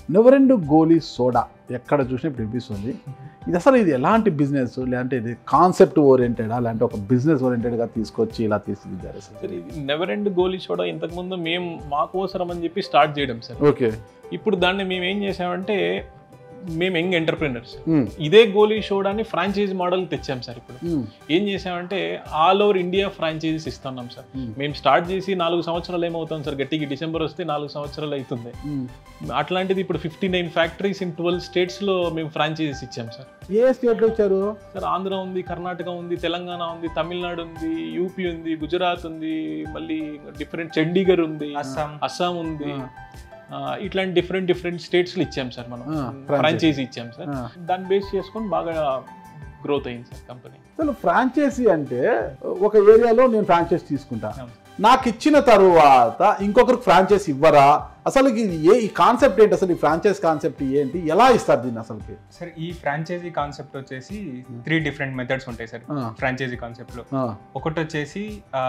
నెవరెండ్ గోలీ సోడా ఎక్కడ చూసినా ఇప్పుడు వినిపిస్తుంది ఇది అసలు ఇది ఎలాంటి బిజినెస్ లేదంటే ఇది కాన్సెప్ట్ ఓరియంటెడా లేదంటే ఒక బిజినెస్ ఓరియంటెడ్గా తీసుకొచ్చి ఇలా తీసుకుంటారు అసలు సార్ ఇది నెవర్ ఎండ్ గోలీ సోడా ఇంతకుముందు మేము మాకోసరం అని చెప్పి స్టార్ట్ చేయడం సార్ ఓకే ఇప్పుడు దాన్ని మేము ఏం చేసామంటే మేము యంగ్ ఎంటర్ప్రినర్స్ ఇదే గోలీ సోడాని ఫ్రాంచైజీ మోడల్ తెచ్చాం సార్ ఇప్పుడు ఏం చేసామంటే ఆల్ ఓవర్ ఇండియా ఫ్రాంచైజీస్ ఇస్తున్నాం సార్ మేము స్టార్ట్ చేసి నాలుగు సంవత్సరాలు ఏమవుతాం సార్ గట్టికి డిసెంబర్ వస్తే నాలుగు సంవత్సరాలు అవుతుంది అట్లాంటిది ఇప్పుడు fifty nine factories in twelve స్టేట్స్లో మేము ఫ్రాంచైజీస్ ఇచ్చాం సార్ ఏ స్టేట్లో వచ్చారు సార్ ఆంధ్ర ఉంది కర్ణాటక ఉంది తెలంగాణ ఉంది తమిళనాడు ఉంది యూపీ ఉంది గుజరాత్ ఉంది మళ్ళీ డిఫరెంట్ చండీగఢ్ ఉంది అస్సాం అస్సాం ఉంది ఆ. ఆ, ఇట్లాంటి డిఫరెంట్ డిఫరెంట్ స్టేట్స్లో ఇచ్చాం సార్ మనం ఆ, franchise. ఫ్రాంచైజీ ఇచ్చాం సార్ ఆ. దాన్ని బేస్ చేసుకొని బాగా గ్రోత్ అయింది సార్ కంపెనీ అసలు ఫ్రాంచైజీ అంటే ఒక ఏరియాలో నేను ఫ్రాంచైజ్ తీసుకుంటా అవును. నాకు ఇచ్చిన తరువాత ఇంకొకరికి ఫ్రాంచైజ్ ఇవ్వరా అసలు ఇది ఏ ఈ కాన్సెప్ట్ ఏంటి అసలు ఈ ఫ్రాంచైజ్ కాన్సెప్ట్ ఏంటి ఎలా ఇస్తారు దీన్ని అసలుకి సార్ ఈ ఫ్రాంచైజీ కాన్సెప్ట్ వచ్చేసి త్రీ డిఫరెంట్ మెథడ్స్ ఉంటాయి సార్ ఆ, ఫ్రాంచైజీ కాన్సెప్ట్ లో ఆ, ఒకటి వచ్చేసి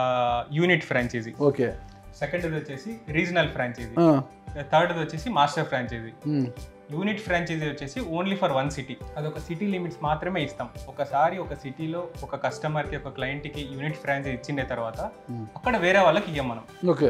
యూనిట్ ఫ్రాంచైజీ ఓకే సెకండ్ వచ్చేసి రీజనల్ ఫ్రాంచైజీ ఆ, థర్డ్ వచ్చేసి మాస్టర్ ఫ్రాంచైజీ ఉమ్, యూనిట్ ఫ్రాంచైజీ వచ్చేసి ఓన్లీ ఫర్ వన్ సిటీ అదొక సిటీ లిమిట్స్ మాత్రమే ఇస్తాం ఒకసారి ఒక సిటీలో ఒక కస్టమర్కి ఒక క్లయింట్కి యూనిట్ ఫ్రాంచైజీ ఇచ్చిన తర్వాత Hmm. అక్కడ వేరే వాళ్ళకి ఇయ్యం మనం ఓకే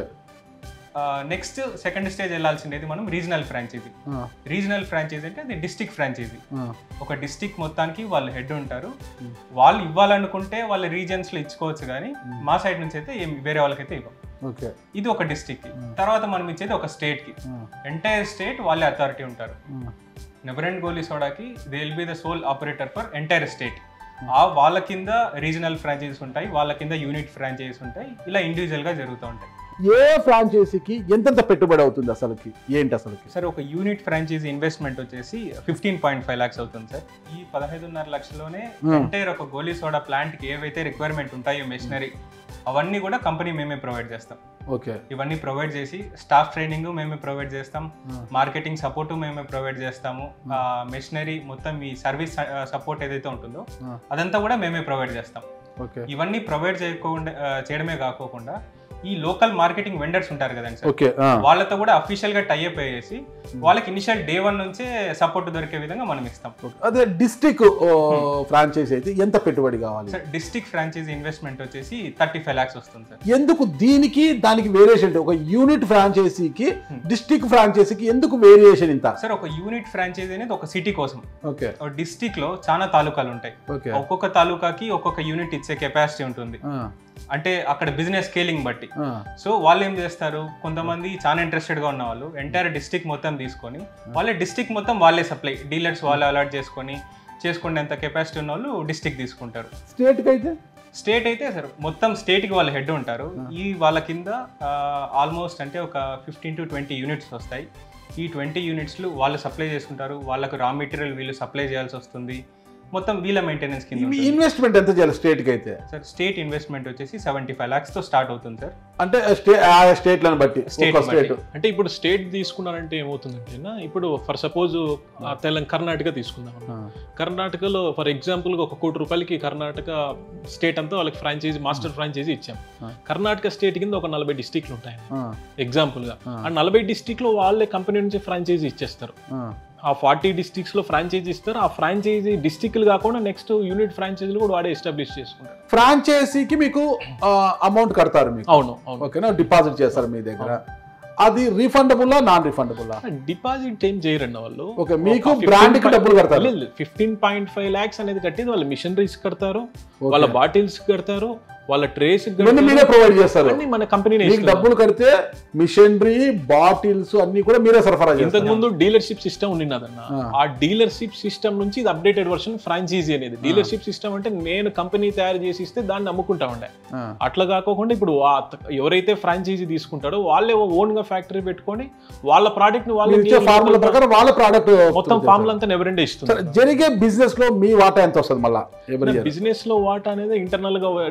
నెక్స్ట్ సెకండ్ స్టేజ్ వెళ్ళాల్సిండేది మనం రీజనల్ ఫ్రాంచైజీ ఆ, రీజనల్ ఫ్రాంచైజీ అంటే అది డిస్టిక్ ఫ్రాంచైజీ ఆ, ఒక డిస్టిక్ మొత్తానికి వాళ్ళు హెడ్ ఉంటారు Hmm. వాళ్ళు ఇవ్వాలనుకుంటే వాళ్ళ regions లో ఇచ్చుకోవచ్చు కానీ Hmm. మా సైడ్ నుంచి అయితే ఏం వేరే వాళ్ళకైతే ఇవ్వం ఓకే ఇది ఒక డిస్టిక్ కి Hmm. తర్వాత మనం ఇచ్చేది ఒక స్టేట్ కి ఆ, ఎంటైర్ స్టేట్ వాళ్ళే అథారిటీ ఉంటారు ఆ, నెబరెండ్ గోలీ సోడాకి they will be the sole operator for entire state ఆ వాళ్ళ కింద రీజనల్ ఫ్రాంచైజీస్ ఉంటాయి వాళ్ళ కింద యూనిట్ ఫ్రాంచైజీస్ ఉంటాయి ఇలా ఇండివిజువల్ గా జరుగుతూ ఉంటాయి ఏ ఫ్రాంచైజీకి ఎంతెంత పెట్టుబడి అవుతుంది అసలుకి ఏంటి అసలుకి సార్ ఒక యూనిట్ ఫ్రాంచైజీ ఇన్వెస్ట్మెంట్ వచ్చేసి ఫిఫ్టీన్ పాయింట్ ఫైవ్ లాక్స్ అవుతుంది సార్ ఈ పదహైదున్నర లక్షలోనే Hmm. ఎంటైర్ ఒక గోలీ సోడా ప్లాంట్ కి ఏవైతే రిక్వైర్మెంట్ ఉంటాయో మెషినరీ అవన్నీ కూడా కంపెనీ మేమే ప్రొవైడ్ చేస్తాం ఓకే ఇవన్నీ ప్రొవైడ్ చేసి స్టాఫ్ ట్రైనింగ్ మేమే ప్రొవైడ్ చేస్తాం Hmm. మార్కెటింగ్ సపోర్ట్ మేమే ప్రొవైడ్ చేస్తాము మెషినరీ మొత్తం ఈ సర్వీస్ సపోర్ట్ ఏదైతే ఉంటుందో Hmm. అదంతా కూడా మేమే ప్రొవైడ్ చేస్తాం ఓకే ఇవన్నీ ప్రొవైడ్ చేయకుండా ఆ, చేయడమే కాకోకుండా ఈ లోకల్ మార్కెటింగ్ వెండర్స్ ఉంటారు కదండి సార్ ఓకే ఆ, వాళ్ళతో కూడా అఫీషియల్ గా టైఅప్ అయ్యేసి వాళ్ళకి ఇనిషియల్ డే వన్ నుంచే సపోర్ట్ దొరికే విధంగా మనం ఇస్తాం ఓకే. అదే డిస్టిక్ ఫ్రాంచైజీ అయితే ఎంత పెట్టుబడి కావాలి సార్ డిస్టిక్ ఫ్రాంచైజీ ఇన్వెస్ట్మెంట్ వచ్చేసి థర్టీ ఫైవ్ లాక్స్ వస్తుంది సార్ ఎందుకు దీనికి దానికి వేరియేషన్ ఒక యూనిట్ ఫ్రాంచైజీకి డిస్టిక్ ఫ్రాంచైజీకి ఎందుకు వేరియేషన్ ఇంత సార్ ఒక యూనిట్ ఫ్రాంచైజీ అనేది ఒక సిటీ కోసం ఓకే డిస్టిక్ లో చాలా తాలూకాలు ఉంటాయి ఓకే ఒక్కొక్క తాలూకాకి ఒక్కొక్క యూనిట్ ఇచ్చే కెపాసిటీ ఉంటుంది ఆ, అంటే అక్కడ బిజినెస్ స్కేలింగ్ బట్టి ఆ, సో వాళ్ళు ఏం చేస్తారు కొంతమంది చాలా ఇంట్రెస్టెడ్ గా ఉన్న వాళ్ళు ఎంటైర్ డిస్టిక్ మొత్తం తీసుకొని వాళ్ళే డిస్టిక్ మొత్తం వాళ్ళే సప్లై డీలర్స్ వాళ్ళే అలాట్ చేసుకొని చేసుకునేంత కెపాసిటీ ఉన్న వాళ్ళు డిస్టిక్ తీసుకుంటారు స్టేట్కి అయితే స్టేట్ అయితే సార్ మొత్తం స్టేట్కి వాళ్ళ హెడ్ ఉంటారు ఈ వాళ్ళ కింద ఆల్మోస్ట్ అంటే ఒక ఫిఫ్టీన్ టు ట్వంటీ యూనిట్స్ వస్తాయి ఈ ట్వంటీ యూనిట్స్లు వాళ్ళు సప్లై చేసుకుంటారు వాళ్ళకు రా మెటీరియల్ వీళ్ళు సప్లై చేయాల్సి వస్తుంది మొత్తం వీళ్ళ మెయింటెనెన్స్ కింద ఉంటుంది. ఇన్వెస్ట్మెంట్ ఎంత చేయాలి స్టేట్కి అయితే సార్ స్టేట్ ఇన్వెస్ట్మెంట్ వచ్చేసి సెవెంటీ ఫైవ్ ల్యాక్స్ తో స్టార్ట్ అవుతుంది సార్ అంటే స్టే ఆ స్టేట్లను బట్టి State ఒక్కో ని స్టేట్ బట్టి. అంటే ఇప్పుడు స్టేట్ తీసుకున్నారంటే ఏమవుతుందంటే నా, ఇప్పుడు ఫర్ సపోజ్ తెలంగాణ కర్ణాటక తీసుకుందాం అన్న. కర్ణాటకలో ఫర్ ఎగ్జాంపుల్ ఒక కోటి రూపాయలకి కర్ణాటక స్టేట్ అంతా వాళ్ళకి ఫ్రాంచైజీ మాస్టర్ ఫ్రాంచైజీ ఇచ్చాం ఆ. కర్ణాటక స్టేట్ కింద ఒక నలభై డిస్టిక్లు ఉంటాయి ఎగ్జాంపుల్ గా ఆ నలభై డిస్టిక్ లో వాళ్ళే కంపెనీ నుంచి ఫ్రాంచైజీ ఇచ్చేస్తారు ఆ ఫార్టీ డిస్టిక్స్ లో ఫ్రాంచైజీ ఇస్తారు ఆ ఫ్రాంచైజీ డిస్టిక్లు కాకుండా నెక్స్ట్ యూనిట్ ఫ్రాంచైజీలు కూడా వాడే ఎస్టాబ్లిష్ చేసుకుంటారు ఫ్రాంచైజీకి మీకు అమౌంట్ కడతారు మీకు అవును అవును ఓకేనా డిపాజిట్ చేస్తారు మీ దగ్గర అది రీఫండబుల్లా నాన్ రీఫండబుల్లా డిపాజిట్ ఏం చేయరండి వాళ్ళు ఓకే మీకు బ్రాండ్ కి డబ్బులు కడతారు ఫిఫ్టీన్ పాయింట్ ఫైవ్ లాక్స్ అనేది కట్టేది వాళ్ళ మిషనరీస్ కడతారు Okay. వాళ్ళ బాటిల్స్ కడతారు వాళ్ళ ట్రేస్ ఇవన్నీ మీరే ప్రొవైడ్ చేస్తారు అన్ని మన కంపెనీ మీకు డబ్బులు కడితే మిషనరీ బాటిల్స్ అన్ని కూడా మీరే సరఫరా ఇంతకు చేస్తారు ముందు డీలర్షిప్ సిస్టమ్ ఉన్నదన్న ఆ. ఆ డీలర్షిప్ సిస్టమ్ నుంచి ఇది అప్డేటెడ్ వర్షన్ ఫ్రాంచైజీ అనేది డీలర్షిప్ సిస్టమ్ అంటే నేను కంపెనీ తయారు చేసి ఇస్తే దాన్ని అమ్ముకుంటా ఉండే ఆ, అట్లా కాకోకుండా ఇప్పుడు ఆ- ఎవరైతే ఫ్రాంచైజీ తీసుకుంటాడో వాళ్ళే ఓన్ గా ఫ్యాక్టరీ పెట్టుకొని వాళ్ళ ప్రోడక్ట్ ని మీరు వాళ్ళు ఇచ్చే ఫార్ములా ప్రకారం వాళ్ళ ప్రోడక్ట్ మొత్తం ఫార్ములా అంతా ఎవరండే ఇస్తుంది జరిగే బిజినెస్ లో మీ వాటా ఎంత వస్తుంది మళ్ళా ఎవరి year? బిజినెస్ లో వాటా అనేది ఇంటర్నల్ గా డిస్టిక్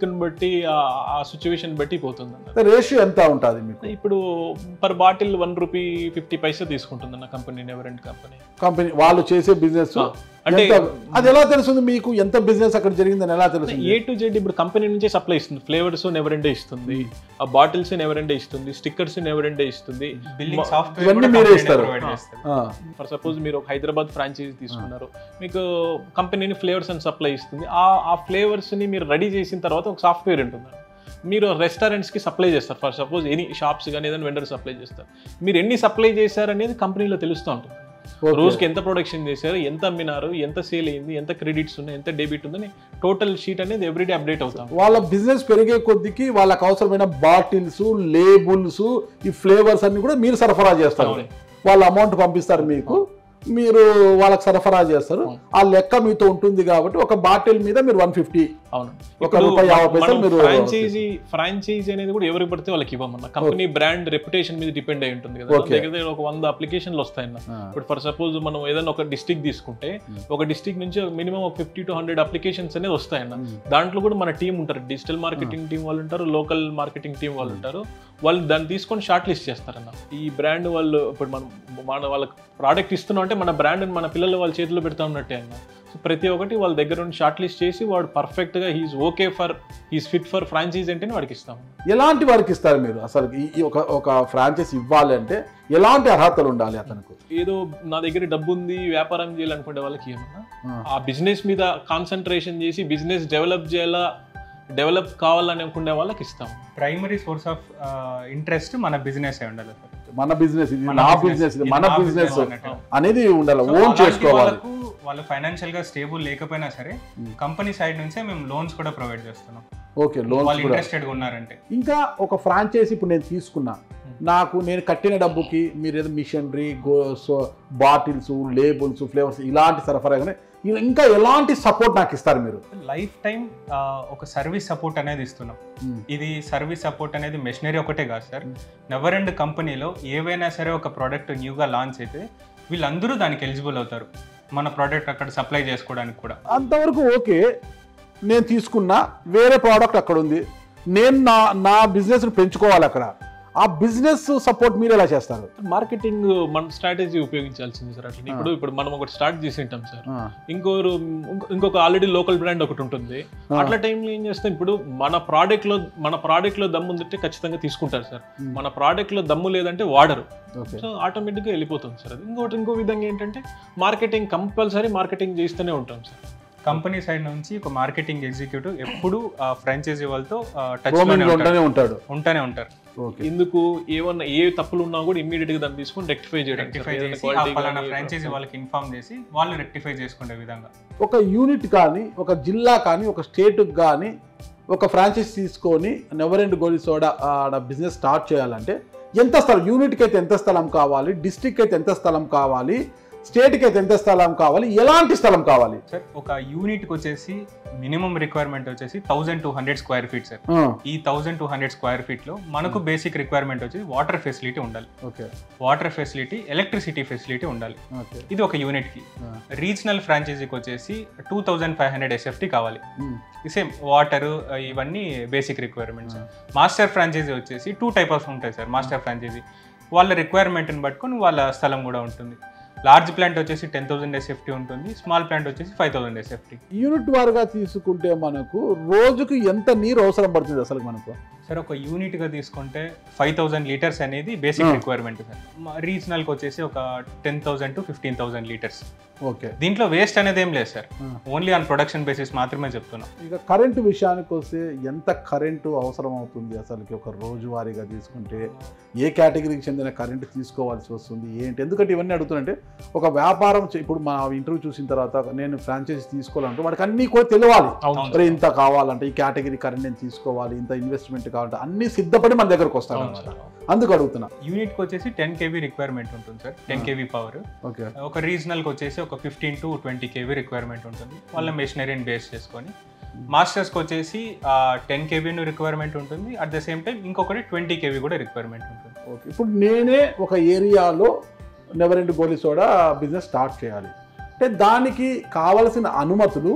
ని బట్టి ఆ- ఆ సిచ్యువేషన్ బట్టి పోతుంది అన్న రేషియో ఎంత ఉంటుంది మీకు ఇప్పుడు per bottle one rupee fifty paisa తీసుకుంటుంది అన్న కంపెనీ నెవరెంట్ కంపెనీ కంపెనీ వాళ్ళు చేసే బిజినెస్ ఆ, అంటే అది ఎలా తెలుస్తుంది మీకు ఎంత బిజినెస్ అక్కడ జరిగిందని ఎలా తెలుస్తుంది ఏ టు జెడ్ ఇప్పుడు కంపెనీ నుంచే సప్లై ఇస్తుంది ఫ్లేవర్స్ నెవరెండే ఇస్తుంది ఆ బాటిల్స్ నెవరెండే ఇస్తుంది స్టిక్కర్స్ నెవరెండే ఇస్తుంది బిల్లింగ్ మ- సాఫ్ట్వేర్ ఇవన్నీ మీరే ఇస్తారు. ప్రొవైడ్ చేస్తారు ఆ, ఫర్ సపోజ్ మీరు ఒక హైదరాబాద్ ఫ్రాంచైజీ తీసుకున్నారు మీకు కంపెనీని ఫ్లేవర్స్ అని సప్లై ఇస్తుంది ఆ ఆ ఫ్లేవర్స్ ని మీరు రెడీ చేసిన తర్వాత ఒక సాఫ్ట్వేర్ ఉంటుంది మీరు restaurants కి సప్లై చేస్తారు ఫర్ సపోజ్ ఎనీ షాప్స్ కానీ ఏదైనా వెండర్ సప్లై చేస్తారు మీరు ఎన్ని సప్లై చేశారు అనేది కంపెనీలో తెలుస్తూ ఉంటుంది ఓకే. రోజుకి ఎంత ప్రొడక్షన్ చేశారు ఎంత అమ్మినారు ఎంత సేల్ అయింది ఎంత క్రెడిట్స్ ఉన్నాయి ఎంత డెబిట్ ఉందని టోటల్ షీట్ అనేది ఎవ్రీడే అప్డేట్ అవుతాం వాళ్ళ బిజినెస్ పెరిగే కొద్దికి వాళ్ళకి అవసరమైన బాటిల్స్ లేబుల్స్ ఈ ఫ్లేవర్స్ అన్ని కూడా మీరు సరఫరా చేస్తారు అవును. వాళ్ళ అమౌంట్ పంపిస్తారు మీకు మీరు వాళ్ళకి సరఫరా చేస్తారు ఆ లెక్క మీతో ఉంటుంది కాబట్టి ఒక బాటిల్ మీద మీరు వన్ ఫిఫ్టీ అవును ఒక రూపాయి యాభై పైసలు మీరు- ఫ్రాంచైజీ ఫ్రాంచైజీ అనేది కూడా ఎవరికి పడితే వాళ్ళకి ఇవ్వమన్న కంపెనీ బ్రాండ్ రెప్యుటేషన్ మీద డిపెండ్ అయి ఉంటుంది కదా మన Okay. దగ్గర దగ్గర ఒక వంద అప్లికేషన్లు వస్తాయన్న ఇప్పుడు ఫర్ సపోజ్ మనం ఏదైనా ఒక డిస్టిక్ తీసుకుంటే ఒక డిస్టిక్ నుంచి మినిమం ఒక ఫిఫ్టీ టు హండ్రెడ్ అప్లికేషన్స్ అనేది వస్తాయన్న దాంట్లో కూడా మన టీం ఉంటారు డిజిటల్ మార్కెటింగ్ టీం వాళ్ళు ఉంటారు లోకల్ మార్కెటింగ్ టీం వాళ్ళు ఉంటారు వాళ్ళు దాన్ని తీసుకొని షార్ట్ లిస్ట్ చేస్తారన్న ఈ బ్రాండ్ వాళ్ళు ఇప్పుడు మనం మన వాళ్ళకి ప్రోడక్ట్ ఇస్తున్నాం అంటే మన బ్రాండ్ మన పిల్లలు వాళ్ళ చేతిలో పెడతా ఉన్నట్టే అన్న సో ప్రతి ఒక్కటి వాళ్ళ దగ్గర నుండి షార్ట్ లిస్ట్ చేసి వాడు పర్ఫెక్ట్ గా he's okay for he's fit for franchise అంటేనే వాడికి ఇస్తాం ఎలాంటి వారికి ఇస్తారు మీరు అసలు ఈ- ఈ ఒక ఒక ఫ్రాంచైజ్ ఇవ్వాలి అంటే ఎలాంటి అర్హతలు ఉండాలి అతనికి ఏదో నా దగ్గర డబ్బు ఉంది వ్యాపారం చేయాలనుకునే వాళ్ళకి ఏమన్నా ఆ. ఆ బిజినెస్ మీద కాన్సన్ట్రేషన్ చేసి బిజినెస్ డెవలప్ చేయాలా డెవలప్ కావాలని అనుకునే వాళ్ళకి ఇస్తాం ప్రైమరీ సోర్స్ ఆఫ్ ఇంట్రెస్ట్ మన బిజినెస్ అయి ఉండాలి సార్ మన బిజినెస్ ఇది మన నా business, బిజినెస్ ఇది ఇది మన నా బిజినెస్ business అన్నట్టు. అనేది ఉండాలి So, ఓన్ అలాంటి చేసుకోవాలి వాళ్ళకు వాళ్ళు ఫైనాన్షియల్ గా స్టేబుల్ లేకపోయినా సరే కంపెనీ సైడ్ నుంచే మేము లోన్స్ కూడా ప్రొవైడ్ చేస్తున్నాం ఓకే లోన్స్ వాళ్ళు కూడా ఇంట్రెస్టెడ్ గా ఉన్నారంటే ఇంకా ఒక ఫ్రాంచైజీ ఇప్పుడు నేను తీసుకున్నా నాకు నేను కట్టిన డబ్బుకి మీరు ఏదో మిషనరీ గో సో బాటిల్స్ లేబుల్స్ ఫ్లేవర్స్ ఇలాంటి సరఫరా కానీ ఇ- ఇంకా ఎలాంటి సపోర్ట్ నాకు ఇస్తారు మీరు లైఫ్ టైం ఒక సర్వీస్ సపోర్ట్ అనేది ఇస్తున్నాం Hmm. ఇది సర్వీస్ సపోర్ట్ అనేది మెషినరీ ఒకటే కాదు సార్ Hmm. నెవర్ అండ్ కంపెనీలో ఏవైనా సరే ఒక ప్రోడక్ట్ న్యూగా లాంచ్ అయితే వీళ్ళందరూ దానికి ఎలిజిబుల్ అవుతారు మన ప్రోడక్ట్ అక్కడ సప్లై చేసుకోవడానికి కూడా అంతవరకు ఓకే నేను తీసుకున్నా వేరే ప్రోడక్ట్ అక్కడ ఉంది నేను నా నా బిజినెస్ని పెంచుకోవాలి అక్కడ ఆ బిజినెస్ సపోర్ట్ మీరు ఎలా చేస్తారు మార్కెటింగ్ మన స్ట్రాటజీ ఉపయోగించాల్సింది సార్ అట్లా ఇప్పుడు ఇప్పుడు మనం ఒకటి స్టార్ట్ చేసి ఉంటాం సార్ ఆ, ఇంకోరు ఇంకో- ఇంకొక ఆల్రెడీ లోకల్ బ్రాండ్ ఒకటి ఉంటుంది ఆ. అట్లా టైంలో ఏం చేస్తాం ఇప్పుడు మన ప్రోడక్ట్ లో మన ప్రోడక్ట్ లో దమ్ము ఉందంటే ఖచ్చితంగా తీసుకుంటారు సార్ Hmm. మన ప్రోడక్ట్ లో దమ్ము లేదంటే వాడరు ఓకే సో ఆటోమేటిక్గా వెళ్ళిపోతుంది సార్ అది ఇంకోటి ఇంకో విధంగా ఏంటంటే మార్కెటింగ్ కంపల్సరీ మార్కెటింగ్ చేస్తూనే ఉంటాం సార్ కంపెనీ సైడ్ నుంచి ఒక మార్కెటింగ్ ఎగ్జిక్యూటివ్ ఎప్పుడు ఫ్రాంచైజీ వాళ్ళతో టచ్ రోమింగ్ లోనే ఉంటారు ఉంటూనే ఉంటాడు ఉంటానే ఉంటారు ఓకే ఎందుకు ఏమన్నా ఏ తప్పులు ఉన్నా కూడా ఇమ్మీడియట్ గా దాన్ని తీసుకొని రెక్టిఫై చేయడం రెక్టిఫై చేసి ఆ పలానా ఫ్రాంచైజీ వాళ్ళకి ఇన్ఫార్మ్ చేసి వాళ్ళు రెక్టిఫై చేసుకునే విధంగా ఒక యూనిట్ కానీ ఒక జిల్లా కానీ ఒక స్టేట్కి కానీ ఒక ఫ్రాంచైజ్ తీసుకొని నెవర్ అండ్ గోలీ సోడా ఆడ బిజినెస్ స్టార్ట్ చేయాలంటే ఎంత స్థలం యూనిట్కి అయితే ఎంత స్థలం కావాలి డిస్ట్రిక్ట్ అయితే ఎంత స్థలం కావాలి స్టేట్కి అయితే ఎంత స్థలం కావాలి ఎలాంటి స్థలం కావాలి సార్ ఒక యూనిట్కి వచ్చేసి మినిమం రిక్వైర్మెంట్ వచ్చేసి thousand two hundred square feet sir ఆ, ఈ థౌసండ్ టూ హండ్రెడ్ స్క్వేర్ ఫీట్లో మనకు బేసిక్ రిక్వైర్మెంట్ వచ్చి వాటర్ ఫెసిలిటీ ఉండాలి okay water facility electricity facility ఉండాలి ఓకే ఇది ఒక యూనిట్కి ఆ, రీజనల్ ఫ్రాంచైజీకి వచ్చేసి two thousand five hundred SFT కావాలి ఉమ్, సేమ్ వాటర్ ఇవన్నీ బేసిక్ రిక్వైర్మెంట్స్ మాస్టర్ ఫ్రాంచైజీ వచ్చేసి టూ టైప్ ఆఫ్ ఉంటాయి సార్ మాస్టర్ ఫ్రాంచైజీ వాళ్ళ రిక్వైర్మెంట్ని పట్టుకొని వాళ్ళ స్థలం కూడా ఉంటుంది లార్జ్ ప్లాంట్ వచ్చేసి టెన్ థౌసండ్ ఎస్ఎఫ్టీ ఉంటుంది స్మాల్ ప్లాంట్ వచ్చేసి ఫైవ్ థౌసండ్ ఎస్ఎఫ్టీ యూనిట్ వారుగా తీసుకుంటే మనకు రోజుకు ఎంత నీరు అవసరం పడుతుంది అసలు మనకు సార్ ఒక యూనిట్గా తీసుకుంటే ఫైవ్ థౌసండ్ లీటర్స్ అనేది బేసిక్ Ah. రిక్వైర్మెంట్ సార్ రీజనల్కి వచ్చేసి ఒక ten thousand to fifteen thousand litres okay దీంట్లో వేస్ట్ అనేది ఏం లేదు sir Ah. Only on production basis మాత్రమే చెప్తున్నాం ఇక కరెంటు విషయానికి వస్తే ఎంత కరెంటు అవసరం అవుతుంది అసలుకి ఒక రోజువారీగా తీసుకుంటే ఏ కేటగిరీకి చెందిన కరెంటు తీసుకోవాల్సి వస్తుంది ఏంటి ఎందుకంటే ఇవన్నీ అడుగుతుంటే ఒక వ్యాపారం చే- ఇప్పుడు మా ఇంటర్వ్యూ చూసిన తర్వాత నేను ఫ్రాంచైజీ తీసుకోవాలంటే వాడికి అన్నీ కూడా తెలియాలి అవును మరి ఇంత కావాలంటే ఈ కేటగిరీ కరెంట్ నేను తీసుకోవాలి ఇంత ఇన్వెస్ట్మెంట్ కావాలంటే అన్నీ సిద్ధపడి మన దగ్గరకు వస్తాను అవును అనమాట సార్. అందుకు అడుగుతున్నా యూనిట్కి వచ్చేసి టెన్ కేవీ రిక్వైర్మెంట్ ఉంటుంది sir ten Ah. KV power okay ఒక రీజనల్కి వచ్చేసి ఒక fifteen to twenty KV requirement ఉంటుంది వాళ్ళ మెషినరీని బేస్ చేసుకొని మాస్టర్స్కి వచ్చేసి టెన్ కేవీను రిక్వైర్మెంట్ ఉంటుంది అట్ ద సేమ్ టైం ఇంకొకటి ట్వంటీ కేవీ కూడా రిక్వైర్మెంట్ ఉంటుంది ఓకే ఇప్పుడు నేనే ఒక ఏరియాలో never end goli soda business start చేయాలి అంటే దానికి కావలసిన అనుమతులు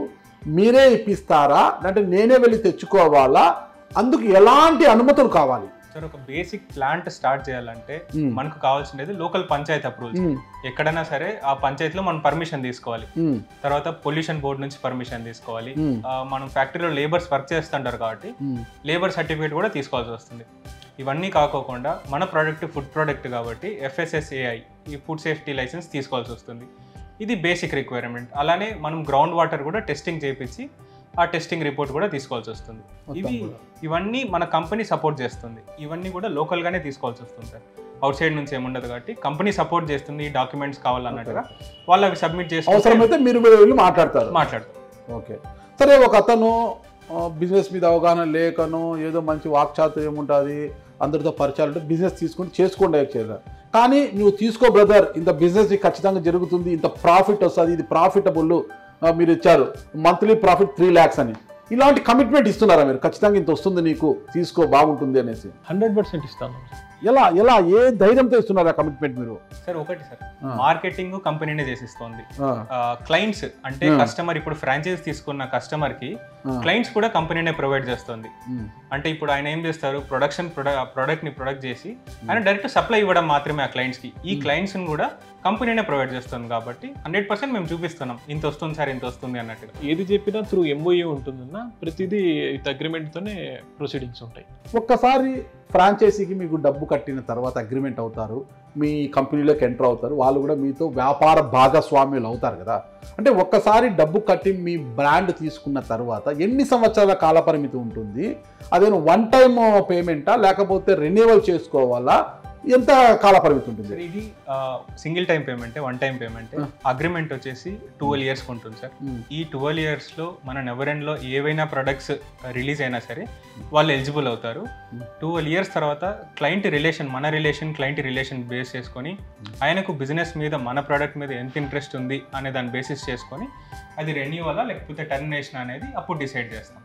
మీరే ఇప్పిస్తారా అంటే నేనే వెళ్ళి తెచ్చుకోవాలా అందుకు ఎలాంటి అనుమతులు కావాలి సార్ ఒక బేసిక్ ప్లాంట్ స్టార్ట్ చేయాలంటే మ్మ్. మనకు కావాల్సినది లోకల్ పంచాయత్ అప్రూవల్స్ మ్మ్. ఎక్కడైనా సరే ఆ పంచాయతీలో మనం పర్మిషన్ తీసుకోవాలి మ్మ్. తర్వాత పొల్యూషన్ బోర్డు నుంచి పర్మిషన్ తీసుకోవాలి మ్మ్. ఆ, మనం ఫ్యాక్టరీలో లేబర్స్ వర్క్ చేస్తుంటారు కాబట్టి మ్మ్. లేబర్ సర్టిఫికేట్ కూడా తీసుకోవాల్సి వస్తుంది ఇవన్నీ కాకోకుండా మన ప్రోడక్ట్ ఫుడ్ ప్రోడక్ట్ కాబట్టి ఎఫ్ఎస్ఎస్ఏఐ ఈ ఫుడ్ సేఫ్టీ లైసెన్స్ తీసుకోవాల్సి వస్తుంది ఇది బేసిక్ రిక్వైర్మెంట్ అలానే మనం గ్రౌండ్ వాటర్ కూడా టెస్టింగ్ చేయించి ఆ టెస్టింగ్ రిపోర్ట్ కూడా తీసుకోవాల్సి వస్తుంది మొత్తం ఇవి కూడా. ఇవన్నీ మన కంపెనీ సపోర్ట్ చేస్తుంది ఇవన్నీ కూడా లోకల్గానే తీసుకోవాల్సి వస్తుంది సార్ అవుట్ సైడ్ నుంచి ఏముండదు కాబట్టి కంపెనీ సపోర్ట్ చేస్తుంది ఈ డాక్యుమెంట్స్ కావాలన్నట్టుగా వాళ్ళు అవి సబ్మిట్ చేసి అవసరమైతే మీరు మీరు వెళ్ళి మాట్లాడతారు మాట్లాడతారు ఓకే సరే ఒక అతను బిజినెస్ మీద అవగాహన లేకను ఏదో మంచి వాక్చాతుర్యం ఉంటుంది అందరితో పరిచయాలు ఉంటే బిజినెస్ తీసుకుని చేసుకోండి చేద్దాం కానీ నువ్వు తీసుకో బ్రదర్ ఇంత బిజినెస్ ఖచ్చితంగా జరుగుతుంది ఇంత ప్రాఫిట్ వస్తుంది ఇది ప్రాఫిటబుల్ మీరు ఇచ్చారు మంత్లీ ప్రాఫిట్ త్రీ ల్యాక్స్ అని ఇలాంటి కమిట్మెంట్ ఇస్తున్నారా మీరు ఖచ్చితంగా ఇంత వస్తుంది నీకు తీసుకో బాగుంటుంది అనేసి హండ్రెడ్ పర్సెంట్ ఇస్తాను ఎలా ఎలా ఏ ధైర్యంతో ఇస్తున్నారు ఆ కమిట్మెంట్ మీరు సార్ ఒకటి సార్ ఆ. మార్కెటింగ్ కంపెనీనే చేసిస్తోంది ఆ, క్లయింట్స్ అంటే Hmm. కస్టమర్ ఇప్పుడు ఫ్రాంచైజ్ తీసుకున్న కస్టమర్ కి ఆ, క్లయింట్స్ కూడా కంపెనీనే ప్రొవైడ్ చేస్తుంది ఉమ్, అంటే ఇప్పుడు ఆయన ఏం చేస్తారు ప్రొడక్షన్ ప్రొడక్ట్ ని ప్రొడక్ట్ చేసి ఆయన డైరెక్ట్ సప్లై ఇవ్వడం మాత్రమే ఆ క్లయింట్స్ కి ఈ క్లయింట్స్ ని కూడా కంపెనీనే ప్రొవైడ్ చేస్తుంది కాబట్టి హండ్రెడ్ పర్సెంట్ మేము చూపిస్తున్నాం ఇంత వస్తుంది సార్ ఇంత వస్తుంది అన్నట్టుగా ఏది చెప్పినా త్రూ ఎంఓఏ ఉంటుందన్న ప్రతిదీ అగ్రిమెంట్తోనే ప్రొసీడింగ్స్ ఉంటాయి ఒక్కసారి ఫ్రాంచైజీకి మీకు డబ్బు కట్టిన తర్వాత అగ్రిమెంట్ అవుతారు మీ కంపెనీలోకి ఎంటర్ అవుతారు వాళ్ళు కూడా మీతో వ్యాపార భాగస్వామ్యులు అవుతారు కదా అంటే ఒక్కసారి డబ్బు కట్టి మీ బ్రాండ్ తీసుకున్న తర్వాత ఎన్ని సంవత్సరాల కాలపరిమితి ఉంటుంది అదేనా వన్ టైం పేమెంటా లేకపోతే రెన్యువల్ చేసుకోవాలా ఎంత కాలపరిమితి ఉంటుంది సార్ ఇది single time payment one time payment Ah. Agreement వచ్చేసి ట్వెల్వ్ ఇయర్స్ ఉంటుంది సార్ ఉమ్, ఈ ట్వెల్వ్ ఇయర్స్లో మన నెవరెండ్లో ఏవైనా ప్రొడక్ట్స్ రిలీజ్ అయినా సరే వాళ్ళు ఎలిజిబుల్ అవుతారు Hmm. ట్వెల్వ్ ఇయర్స్ తర్వాత క్లయింట్ రిలేషన్ మన రిలేషన్ క్లయింట్ రిలేషన్ బేస్ చేసుకొని ఆయనకు బిజినెస్ మీద మన ప్రోడక్ట్ మీద ఎంత ఇంట్రెస్ట్ ఉంది అనే దాన్ని బేసిస్ చేసుకొని అది రెన్యూవలా లేకపోతే టర్మినేషన్ అనేది అప్పుడు డిసైడ్ చేస్తాం